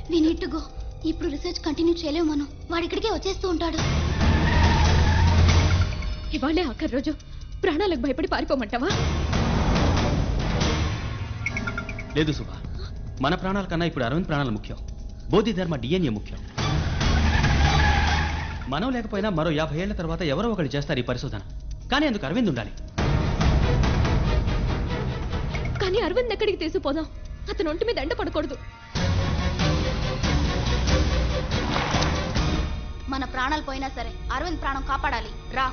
We need to go ఇప్పుడు research continue చేయలేము మనం వాడు ఇక్కడికే వచ్చేస్తూ ఉంటాడు ఇవాళే ఆఖరి రోజు ప్రాణాలకు భయపడి పారిపోమంటావా లేదు సుభా మన ప్రాణాల కన్నా ఇప్పుడు అరవింద్ ప్రాణాలు ముఖ్యం బోధి ధర్మ డిఎన్ఏ ముఖ్యం మనం లేకపోయినా మరో యాభై ఏళ్ల తర్వాత ఎవరో ఒకరు చేస్తారు ఈ పరిశోధన కానీ అందుకు అరవింద్ ఉండాలి కానీ అరవింద్ ఎక్కడికి తీసుకుపోదాం అతను ఒంటి మీద ఎండ పడకూడదు మన ప్రాణాలు పోయినా సరే అరవింద్ ప్రాణం కాపాడాలి రా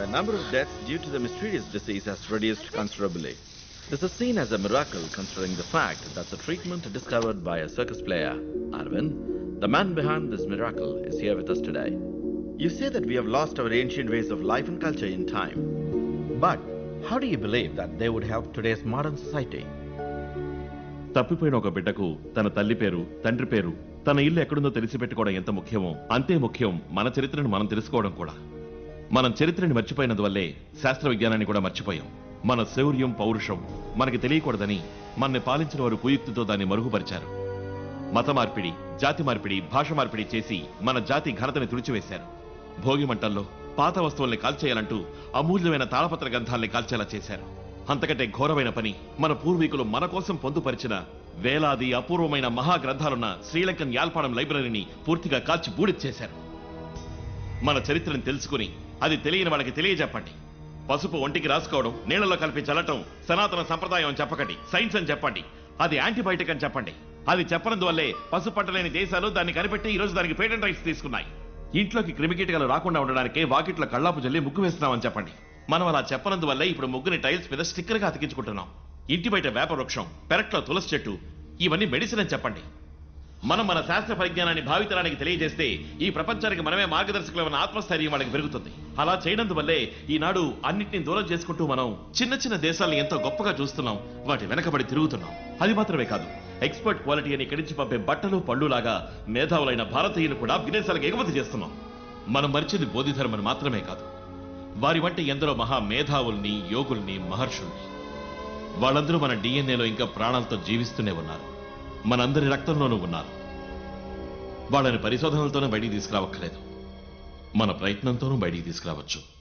The number of deaths due to the mysterious disease has reduced considerably. This is seen as a miracle considering the fact that the treatment discovered by a circus player, Arvind, the man behind this miracle, is here with us today. You say that we have lost our ancient ways of life and culture in time. But how do you believe that they would help today's modern society? తప్పిపోయిన ఒక బిడ్డకు తన తల్లి పేరు తండ్రి పేరు తన ఇల్లు ఎక్కడుందో తెలిసి పెట్టుకోవడం ఎంత ముఖ్యమో అంతే ముఖ్యం మన చరిత్రను మనం తెలుసుకోవడం కూడా మనం చరిత్రని మర్చిపోయినందువల్లే శాస్త్ర విజ్ఞానాన్ని కూడా మర్చిపోయాం మన శౌర్యం పౌరుషం మనకి తెలియకూడదని మనని పాలించిన వారు కుయుక్తితో దాన్ని మరుగుపరిచారు మత మార్పిడి జాతి మార్పిడి భాష మార్పిడి చేసి మన జాతి ఘనతని తుడిచివేశారు భోగి మంటల్లో పాత వస్తువుల్ని కాల్చేయాలంటూ అమూల్యమైన తాళపత్ర గ్రంథాల్ని కాల్చేలా చేశారు అంతకంటే ఘోరమైన పని మన పూర్వీకులు మన కోసం పొందుపరిచిన వేలాది అపూర్వమైన మహా గ్రంథాలున్న శ్రీలంకన్ యాల్పాడం లైబ్రరీని పూర్తిగా కాల్చి బూడిచ్చేశారు మన చరిత్రను తెలుసుకుని అది తెలియని వాళ్ళకి తెలియజెప్పండి పసుపు ఒంటికి రాసుకోవడం నీళ్లలో కలిపి చల్లటం సనాతన సంప్రదాయం అని చెప్పకండి సైన్స్ అని చెప్పండి అది యాంటీబయాటిక్ అని చెప్పండి అది చెప్పనందువల్లే పసుపు పట్టలేని దేశాలు దాన్ని కనిపెట్టి ఈ రోజు దానికి పేటెంట్ రైట్స్ తీసుకున్నాయి ఇంట్లోకి క్రిమికీటకాలు రాకుండా ఉండడానికే వాకిట్లో కళ్ళాపు జల్లి ముగ్గు వేస్తున్నామని చెప్పండి మనం అలా చెప్పనందువల్లే ఇప్పుడు ముగ్గుని టైల్స్ మీద స్టిక్కర్ గా అతికించుకుంటున్నాం ఇంటి బయట వేప వృక్షం పెరట్లో తులసి చెట్టు ఇవన్నీ మెడిసిన్ అని చెప్పండి మనం మన శాస్త్ర పరిజ్ఞానాన్ని భావితరానికి తెలియజేస్తే ఈ ప్రపంచానికి మనమే మార్గదర్శకులమైన ఆత్మస్థైర్యం వాళ్ళకి పెరుగుతుంది అలా చేయనందువల్లే ఈనాడు అన్నిటిని దూరం చేసుకుంటూ మనం చిన్న చిన్న దేశాలను ఎంతో గొప్పగా చూస్తున్నాం వాటి వెనకబడి తిరుగుతున్నాం అది మాత్రమే కాదు ఎక్స్పర్ట్ క్వాలిటీ అని ఇక్కడి నుంచి పంపే బట్టలు పళ్ళు లాగా మేధావులైన భారతీయులు కూడా విదేశాలకు ఎగుమతి చేస్తున్నాం మనం మరిచింది బోధిధర్మని మాత్రమే కాదు వారి వంటి ఎందరో మహా మేధావుల్ని యోగుల్ని మహర్షుల్ని వాళ్ళందరూ మన డిఎన్ఏలో ఇంకా ప్రాణాలతో జీవిస్తూనే ఉన్నారు మనందరి రక్తంలోనూ ఉన్నారు వాళ్ళని పరిశోధనలతోనే బయటికి తీసుకురావక్కర్లేదు మన ప్రయత్నంతోనూ బయటికి తీసుకురావచ్చు